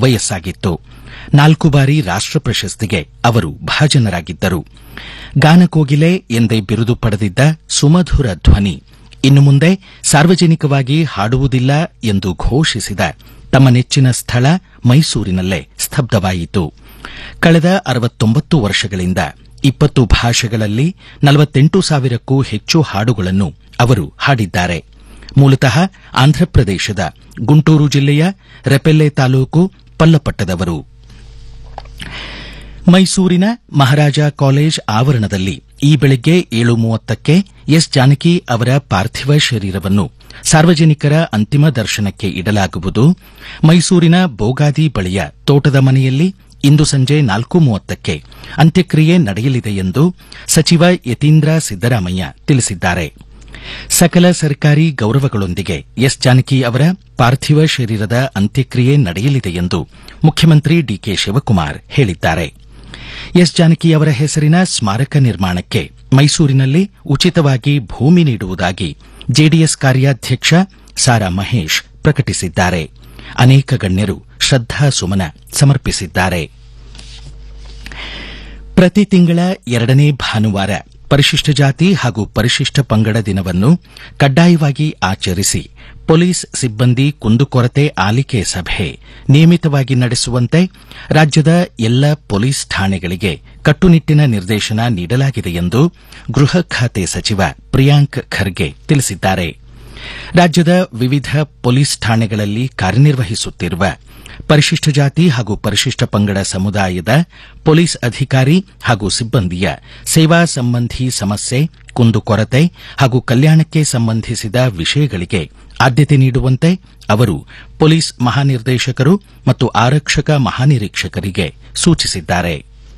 ವಯಸ್ಸಾಗಿತ್ತು ನಾಲ್ಕು ಬಾರಿ ರಾಷ್ಟ್ರ ಪ್ರಶಸ್ತಿಗೆ ಅವರು ಭಾಜನರಾಗಿದ್ದರು ಗಾನಕೋಗಿಲೆ ಎಂದೇ ಬಿರುದು ಪಡೆದಿದ್ದ ಸುಮಧುರ ಧ್ವನಿ ಇನ್ನು ಮುಂದೆ ಸಾರ್ವಜನಿಕವಾಗಿ ಹಾಡುವುದಿಲ್ಲ ಎಂದು ಘೋಷಿಸಿದ ತಮ್ಮ ನೆಚ್ಚಿನ ಸ್ಥಳ ಮೈಸೂರಿನಲ್ಲೇ ಸ್ತಬ್ಧವಾಯಿತು ಕಳೆದ ಅರವತ್ತೊಂಬತ್ತು ವರ್ಷಗಳಿಂದ ಇಪ್ಪತ್ತು ಭಾಷೆಗಳಲ್ಲಿ ನಲವತ್ತೆಂಟು ಸಾವಿರಕ್ಕೂ ಹೆಚ್ಚು ಹಾಡುಗಳನ್ನು ಅವರು ಹಾಡಿದ್ದಾರೆ ಮೂಲತಃ ಆಂಧ್ರಪ್ರದೇಶದ ಗುಂಟೂರು ಜಿಲ್ಲೆಯ ರೆಪೆಲ್ಲೆ ತಾಲೂಕು ಪಲ್ಲಪಟ್ಟದವರು ಮೈಸೂರಿನ ಮಹಾರಾಜ ಕಾಲೇಜ್ ಆವರಣದಲ್ಲಿ ಈ ಬೆಳಗ್ಗೆ ಏಳು ಮೂವತ್ತಕ್ಕೆ ಎಸ್ ಜಾನಕಿ ಅವರ ಪಾರ್ಥಿವ ಶರೀರವನ್ನು ಸಾರ್ವಜನಿಕರ ಅಂತಿಮ ದರ್ಶನಕ್ಕೆ ಇಡಲಾಗುವುದು ಮೈಸೂರಿನ ಬೋಗಾದಿ ಬಳಿಯ ತೋಟದ ಮನೆಯಲ್ಲಿ ಇಂದು ಸಂಜೆ ನಾಲ್ಕು ಮೂವತ್ತಕ್ಕೆ ಅಂತ್ಯಕ್ರಿಯೆ ನಡೆಯಲಿದೆ ಎಂದು ಸಚಿವ ಯತೀಂದ್ರ ಸಿದ್ದರಾಮಯ್ಯ ತಿಳಿಸಿದ್ದಾರೆ ಸಕಲ ಸರ್ಕಾರಿ ಗೌರವಗಳೊಂದಿಗೆ ಎಸ್ ಜಾನಕಿ ಅವರ ಪಾರ್ಥಿವ ಶರೀರದ ಅಂತ್ಯಕ್ರಿಯೆ ನಡೆಯಲಿದೆ ಎಂದು ಮುಖ್ಯಮಂತ್ರಿ ಡಿಕೆ ಶಿವಕುಮಾರ್ ಹೇಳಿದ್ದಾರೆ ಎಸ್ ಜಾನಕಿ ಅವರ ಹೆಸರಿನ ಸ್ಮಾರಕ ನಿರ್ಮಾಣಕ್ಕೆ ಮೈಸೂರಿನಲ್ಲಿ ಉಚಿತವಾಗಿ ಭೂಮಿ ನೀಡುವುದಾಗಿ ಜೆಡಿಎಸ್ ಕಾರ್ಯಾಧ್ಯಕ್ಷ ಸಾರಾ ಮಹೇಶ್ ಪ್ರಕಟಿಸಿದ್ದಾರೆ ಅನೇಕ ಗಣ್ಯರು ಶ್ರದ್ದಾಸುಮನ ಸಮರ್ಪಿಸಿದ್ದಾರೆ ಪ್ರತಿ ತಿಂಗಳ ಎರಡನೇ ಭಾನುವಾರ ಪರಿಶಿಷ್ಟ ಜಾತಿ ಹಾಗೂ ಪರಿಶಿಷ್ಟ ಪಂಗಡ ದಿನವನ್ನು ಕಡ್ಡಾಯವಾಗಿ ಆಚರಿಸಿ ಪೊಲೀಸ್ ಸಿಬ್ಬಂದಿ ಕುಂದುಕೊರತೆ ಆಲಿಕೆ ಸಭೆ ನಿಯಮಿತವಾಗಿ ನಡೆಸುವಂತೆ ರಾಜ್ಯದ ಎಲ್ಲ ಪೊಲೀಸ್ ಠಾಣೆಗಳಿಗೆ ಕಟ್ಟುನಿಟ್ಟಿನ ನಿರ್ದೇಶನ ನೀಡಲಾಗಿದೆ ಎಂದು ಗೃಹ ಖಾತೆ ಸಚಿವ ಪ್ರಿಯಾಂಕ್ ಖರ್ಗೆ ತಿಳಿಸಿದ್ದಾರೆ ರಾಜ್ಯದ ವಿವಿಧ ಪೊಲೀಸ್ ಠಾಣೆಗಳಲ್ಲಿ ಕಾರ್ಯನಿರ್ವಹಿಸುತ್ತಿರುವ ಪರಿಶಿಷ್ಟ ಜಾತಿ ಹಾಗೂ ಪರಿಶಿಷ್ಟ ಪಂಗಡ ಸಮುದಾಯದ ಪೊಲೀಸ್ ಅಧಿಕಾರಿ ಹಾಗೂ ಸಿಬ್ಬಂದಿಯ ಸೇವಾ ಸಂಬಂಧಿ ಸಮಸ್ಯೆ ಕುಂದುಕೊರತೆ ಹಾಗೂ ಕಲ್ಯಾಣಕ್ಕೆ ಸಂಬಂಧಿಸಿದ ವಿಷಯಗಳಿಗೆ ಆದ್ಯತೆ ನೀಡುವಂತೆ ಅವರು ಪೊಲೀಸ್ ಮಹಾನಿರ್ದೇಶಕರು ಮತ್ತು ಆರಕ್ಷಕ ಮಹಾನಿರೀಕ್ಷಕರಿಗೆ ಸೂಚಿಸಿದ್ದಾರೆ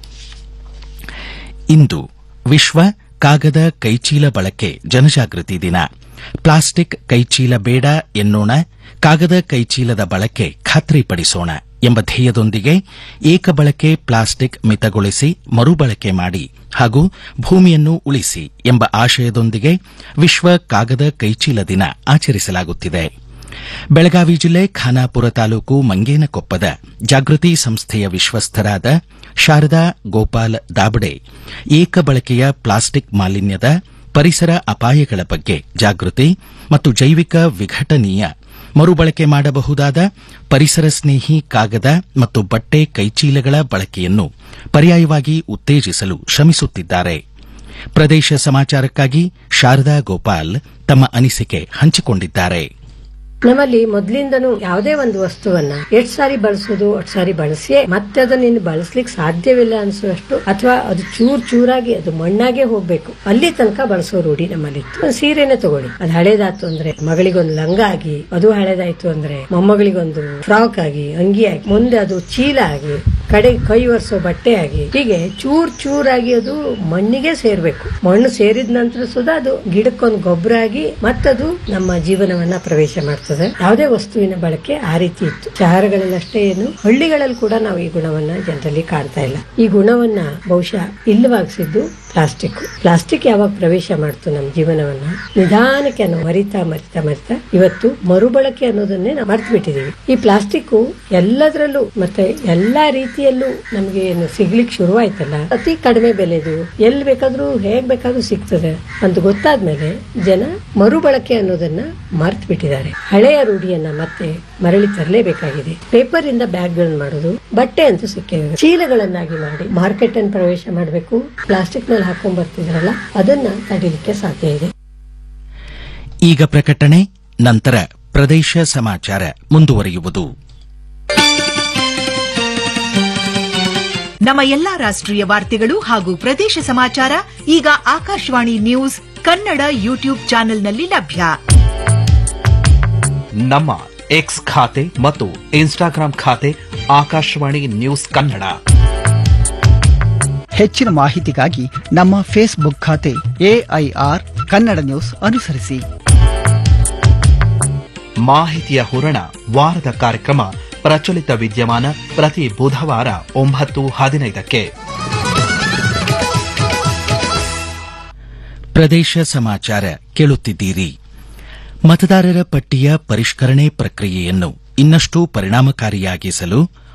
ಇಂದು ವಿಶ್ವ ಕಾಗದ ಕೈಚೀಲ ಬಳಕೆ ಜನಜಾಗೃತಿ ದಿನ ಪ್ಲಾಸ್ಟಿಕ್ ಕೈಚೀಲ ಬೇಡ ಎನ್ನೋಣ ಕಾಗದ ಕೈಚೀಲದ ಬಳಕೆ ಖಾತ್ರಿಪಡಿಸೋಣ ಎಂಬ ಧ್ಯೇಯದೊಂದಿಗೆ ಏಕಬಳಕೆ ಪ್ಲಾಸ್ಟಿಕ್ ಮಿತಗೊಳಿಸಿ ಮರುಬಳಕೆ ಮಾಡಿ ಹಾಗೂ ಭೂಮಿಯನ್ನು ಉಳಿಸಿ ಎಂಬ ಆಶಯದೊಂದಿಗೆ ವಿಶ್ವ ಕಾಗದ ಕೈಚೀಲ ದಿನ ಆಚರಿಸಲಾಗುತ್ತಿದೆ ಬೆಳಗಾವಿ ಜಿಲ್ಲೆ ಖಾನಾಪುರ ತಾಲೂಕು ಮಂಗೇನಕೊಪ್ಪದ ಜಾಗೃತಿ ಸಂಸ್ಥೆಯ ವಿಶ್ವಸ್ಥರಾದ ಶಾರದಾ ಗೋಪಾಲ್ ದಾಬಡೆ ಏಕಬಳಕೆಯ ಪ್ಲಾಸ್ಟಿಕ್ ಮಾಲಿನ್ಯದ ಪರಿಸರ ಅಪಾಯಗಳ ಬಗ್ಗೆ ಜಾಗೃತಿ ಮತ್ತು ಜೈವಿಕ ವಿಘಟನೀಯ ಮರುಬಳಕೆ ಮಾಡಬಹುದಾದ ಪರಿಸರ ಸ್ನೇಹಿ ಕಾಗದ ಮತ್ತು ಬಟ್ಟೆ ಕೈಚೀಲಗಳ ಬಳಕೆಯನ್ನು ಪರ್ಯಾಯವಾಗಿ ಉತ್ತೇಜಿಸಲು ಶ್ರಮಿಸುತ್ತಿದ್ದಾರೆ ಪ್ರದೇಶ ಸಮಾಚಾರಕ್ಕಾಗಿ ಶಾರದಾ ಗೋಪಾಲ್ ತಮ್ಮ ಅನಿಸಿಕೆ ಹಂಚಿಕೊಂಡಿದ್ದಾರೆ ನಮ್ಮಲ್ಲಿ ಮೊದ್ಲಿಂದನೂ ಯಾವುದೇ ಒಂದು ವಸ್ತುವನ್ನ ಎಷ್ಟ್ ಸಾರಿ ಬಳಸೋದು ಅಷ್ಟ್ ಸಾರಿ ಬಳಸಿಯೇ ಮತ್ತೆ ಅದನ್ನ ಇನ್ನು ಬಳಸ್ಲಿಕ್ಕೆ ಸಾಧ್ಯವಿಲ್ಲ ಅನ್ಸುವಷ್ಟು ಅಥವಾ ಅದು ಚೂರ್ ಚೂರಾಗಿ ಅದು ಮಣ್ಣಾಗೆ ಹೋಗ್ಬೇಕು ಅಲ್ಲಿ ತನಕ ಬಳಸೋ ರೂಢಿ ನಮ್ಮಲ್ಲಿತ್ತು ಒಂದು ಸೀರೆನೆ ತಗೊಳ್ಳಿ ಅದು ಹಳೇದಾಯ್ತು ಅಂದ್ರೆ ಮಗಳಿಗೊಂದು ಲಂಗ ಆಗಿ ಅದು ಹಳೇದಾಯ್ತು ಅಂದ್ರೆ ಮೊಮ್ಮಗಳಿಗೊಂದು ಫ್ರಾಕ್ ಆಗಿ ಅಂಗಿ ಆಗಿ ಮುಂದೆ ಅದು ಚೀಲ ಆಗಿ ಕಡೆ ಕೈ ಒರೆಸೋ ಬಟ್ಟೆ ಆಗಿ ಹೀಗೆ ಚೂರ್ ಚೂರಾಗಿ ಅದು ಮಣ್ಣಿಗೆ ಸೇರ್ಬೇಕು ಮಣ್ಣು ಸೇರಿದ ನಂತರ ಸುಧಾ ಅದು ಗಿಡಕ್ಕೊಂದು ಗೊಬ್ಬರ ಆಗಿ ಮತ್ತದು ನಮ್ಮ ಜೀವನವನ್ನ ಪ್ರವೇಶ ಮಾಡ್ತದೆ ಯಾವುದೇ ವಸ್ತುವಿನ ಬಳಕೆ ಆ ರೀತಿ ಇತ್ತು ಶಹರಗಳಲ್ಲಷ್ಟೇ ಏನು ಹಳ್ಳಿಗಳಲ್ಲಿ ಕೂಡ ನಾವು ಈ ಗುಣವನ್ನ ಜನರಲ್ಲಿ ಕಾಣ್ತಾ ಇಲ್ಲ ಈ ಗುಣವನ್ನ ಬಹುಶಃ ಇಲ್ಲವಾಗಿಸಿದ್ದು ಪ್ಲಾಸ್ಟಿಕ್ ಪ್ಲಾಸ್ಟಿಕ್ ಯಾವಾಗ ಪ್ರವೇಶ ಮಾಡ್ತು ನಮ್ಮ ಜೀವನವನ್ನ ನಿಧಾನಕ್ಕೆ ನಾವು ಮರಿತಾ ಮರಿತಾ ಮರಿತಾ ಇವತ್ತು ಮರುಬಳಕೆ ಅನ್ನೋದನ್ನೇ ನಾವು ಮರ್ತು ಬಿಟ್ಟಿದೀವಿ ಈ ಪ್ಲಾಸ್ಟಿಕ್ ಎಲ್ಲದರಲ್ಲೂ ಮತ್ತೆ ಎಲ್ಲಾ ರೀತಿಯಲ್ಲೂ ನಮ್ಗೆ ಏನು ಸಿಗ್ಲಿಕ್ಕೆ ಶುರುವಾಯ್ತಲ್ಲ ಅತಿ ಕಡಿಮೆ ಬೆಲೆದು ಎಲ್ಲಿ ಬೇಕಾದ್ರೂ ಹೇಗ್ ಬೇಕಾದ್ರೂ ಸಿಗ್ತದೆ ಅಂತ ಗೊತ್ತಾದ್ಮೇಲೆ ಜನ ಮರುಬಳಕೆ ಅನ್ನೋದನ್ನ ಮರ್ತು ಬಿಟ್ಟಿದ್ದಾರೆ ಹಳೆಯ ರೂಢಿಯನ್ನ ಮತ್ತೆ ಮರಳಿ ತರಲೇಬೇಕಾಗಿದೆ ಪೇಪರ್ ಇಂದ ಬ್ಯಾಗ್ಗಳನ್ನ ಮಾಡೋದು ಬಟ್ಟೆ ಅಂತೂ ಸಿಕ್ಕಿದೆ ಚೀಲಗಳನ್ನಾಗಿ ಮಾಡಿ ಮಾರ್ಕೆಟ್ ಅನ್ನು ಪ್ರವೇಶ ಮಾಡಬೇಕು ಪ್ಲಾಸ್ಟಿಕ್ ನಲ್ಲಿ ಹಾಕೊಂಡ್ ಬರ್ತಿದ್ರಲ್ಲ ಅದನ್ನ ತಡಿಲಿಕ್ಕೆ ಸಾಧ್ಯ ಇದೆ ಈಗ ಪ್ರಕಟಣೆ ನಂತರ ಪ್ರದೇಶ ಸಮಾಚಾರ ಮುಂದುವರಿಯುವುದು ನಮ್ಮ ಎಲ್ಲಾ ರಾಷ್ಟ್ರೀಯ ವಾರ್ತೆಗಳು ಹಾಗೂ ಪ್ರದೇಶ ಸಮಾಚಾರ ಈಗ ಆಕಾಶವಾಣಿ ನ್ಯೂಸ್ ಕನ್ನಡ ಯೂಟ್ಯೂಬ್ ಚಾನೆಲ್ನಲ್ಲಿ ಲಭ್ಯ ನಮ್ಮ ಎಕ್ಸ್ ಖಾತೆ ಮತ್ತು ಇನ್ಸ್ಟಾಗ್ರಾಂ ಖಾತೆ ಆಕಾಶವಾಣಿ ನ್ಯೂಸ್ ಕನ್ನಡ ಹೆಚ್ಚಿನ ಮಾಹಿತಿಗಾಗಿ ನಮ್ಮ ಫೇಸ್ಬುಕ್ ಖಾತೆ ಎಐಆರ್ ಕನ್ನಡ ನ್ಯೂಸ್ ಅನುಸರಿಸಿ ಮಾಹಿತಿಯ ಹೂರಣ ವಾರದ ಕಾರ್ಯಕ್ರಮ ಪ್ರಚಲಿತ ವಿದ್ಯಮಾನ ಪ್ರತಿ ಬುಧವಾರ ಒಂಬತ್ತು ಹದಿನೈದಕ್ಕೆ ಪ್ರದೇಶ ಸಮಾಚಾರ ಕೇಳುತ್ತಿದ್ದೀರಿ ಮತದಾರರ ಪಟ್ಟಿಯ ಪರಿಷ್ಕರಣೆ ಪ್ರಕ್ರಿಯೆಯನ್ನು ಇನ್ನಷ್ಟು ಪರಿಣಾಮಕಾರಿಯಾಗಿಸಲು